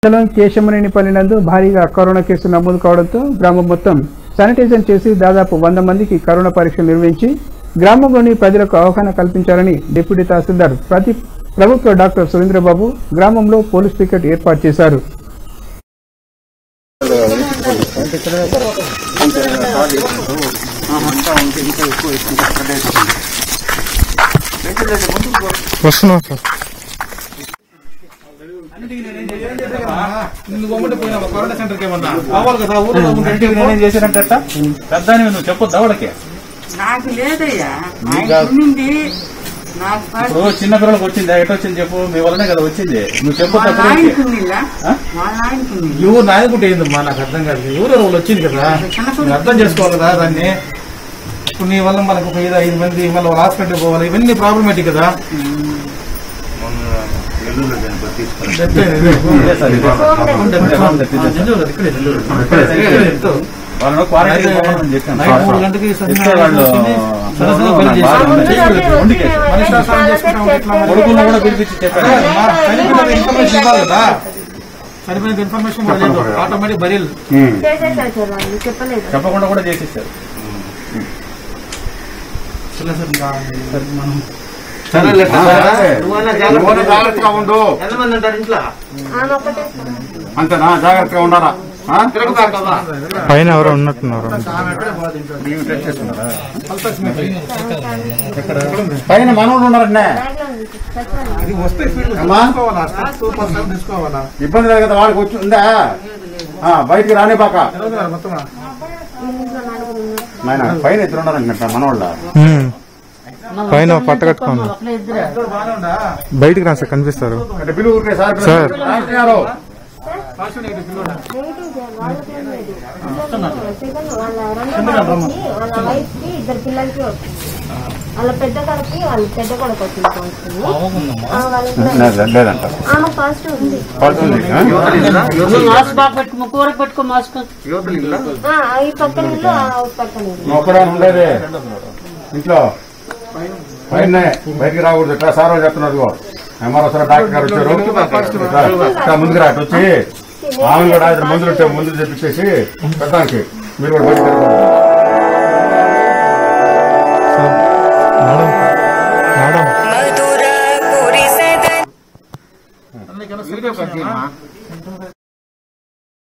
మండలం కేశమనేనిపల్లి నందు భారీగా కరోనా కేసు నమోదు కావడంతో గ్రామం మొత్తం శానిటైజర్ చేసి దాదాపు వంద మందికి కరోనా పరీక్ష నిర్వహించి గ్రామంలోని ప్రజలకు అవగాహన కల్పించాలని డిప్యూటీ తహసీల్దార్ ప్రతి ప్రభుత్వ డాక్టర్ సురేంద్రబాబు గ్రామంలో పోలీస్ పికెట్ ఏర్పాటు చేశారు వస్తున్నాం సార్ నువ్వు గమ్ముంటే పోయినావా? కరోనా సెంటర్కి ఏమన్నా? కావాలి కదా, ఊరిలో ఉంటే ఇంటికి నేనేం చేశానంటే ఎట్టా? పెద్ద అని నువ్వు చెప్పొద్దా వాళ్ళకి నాకు లేదయ్యా నీకు ఆయన ఉన్నింది నాకు ఫస్ట్ ఇప్పుడు చిన్న పిల్లలకు వచ్చింది ఎటు వచ్చింది చెప్పు మీ వల్లనే కదా వచ్చింది నువ్వు చెప్పొద్దా వాళ్ళ పిల్లలకి? ఆయనకు ఉన్నిల్లా ఆ? వాళ్ళ ఆయనకు ఉన్నింది ఎవరు నాయకుంటే ఏందమ్మా నాకు అర్థం కాదు ఎవరు వాళ్ళు వచ్చింది కదా నువ్వు అర్థం చేసుకోవాలి కదా దాన్ని ఇప్పుడు నీ వల్ల మనకు ఒక ఐదు ఐదు మంది మళ్ళీ వాళ్ళ హాస్పిటల్ పోవాలి ఇవన్నీ ప్రాబ్లమేటిక్ కదా డెబ్బై, ఇదే, ఇదే సార్, ఇదే. డెబ్బై, డెబ్బై, ఇదే. నెల్లూరు, ఇక్కడే నెల్లూరు. వాళ్ళను క్వారంటైన్ పోమని చెప్పాను. నైట్ మూడు గంటకి చెప్తే వాళ్ళు సరసంగా పెళ్లి చేశారు. వండి కేసు. మనిషి స్నానం చేసుకుంటాం, ఎట్లా మరి? కొడుకులను కూడా పిలిపించి చెప్పాను అదే, మా చనిపోయిన ఇన్ఫర్మేషన్ ఇవ్వాలి కదా చనిపోయిన ఇన్ఫర్మేషన్ కూడా లేదు ఆటోమేటిక్ బరీల్ చేసేసారు సార్ వాళ్ళు చెప్పలేదు చెప్పకుండా కూడా చేసేసారు నువ్వు జాగ్రత్తగా ఉండు ఆమె ఒక్కటే సార్ అంతేనా జాగ్రత్తగా ఉండాలా ఆ? పైన ఎవరో ఉన్నట్టున్నారు పైన మనవుడు ఉన్నారన్నే బ్యాగ్లో ఉంది సార్. సచివాలయం. వస్తే ఫీల్డ్ అమ్మా? సూపర్ సార్ తీసుకోవాలా ఇబ్బంది లేదు కదా వాడికి వచ్చి ఉందా ఆ, బయటికి రాని బాక చదువుతున్నారు మొత్తమా ఇంట్లో నలుగురు ఉన్నారు. నాయన పైన ఇద్దరు ఉన్నారంట మనవాళ్ళ ఉమ్. పైన పట్ట కట్టుకోండి ఇక్కడ బాగానే ఉందా బయటికి రా సార్ కనిపిస్తారు అంటే పిలువు ఊరికే సార్ సార్. రాస్తున్నారు. నెగిటివ్ సార్ వాళ్ళకి ఏం లేదు. సెకండ్ వాళ్ళ రెండో కొడుకుకి, వాళ్ళ వైఫ్ కి ఇద్దరు పిల్లలకి వచ్చింది వాళ్ళ పెద్ద కొడుకు వాళ్ళ పెద్ద కొడుకు వచ్చింది వచ్చింది ఆ, వాళ్ళ ఇద్దరు- లేదు, లేదంట ఆమె పాజిటివ్ ఉంది పడుతుంది ఆ? ఆ, ఈ పక్కన ఇల్లు ఆ పక్కన ఇల్లు నువ్వు ఒక్కడే ఉండేది ఇంట్లో పైన బయటికి రాకూడదు ఇట్లా సార్ వాళ్ళు చెప్తున్నారు ఇదిగో. ఎంఆర్ఓ సార్ డాక్టర్ గారు వచ్చారు ఇట్లా, ఇట్లా ముందుకు రా ఇటు వచ్చి ఆమె కూడా ఇద్దరు మందులు ఉంటే మందులు తెప్పించేసి పెట్టడానికి మీరు కూడా బయటికి రాకూడదు.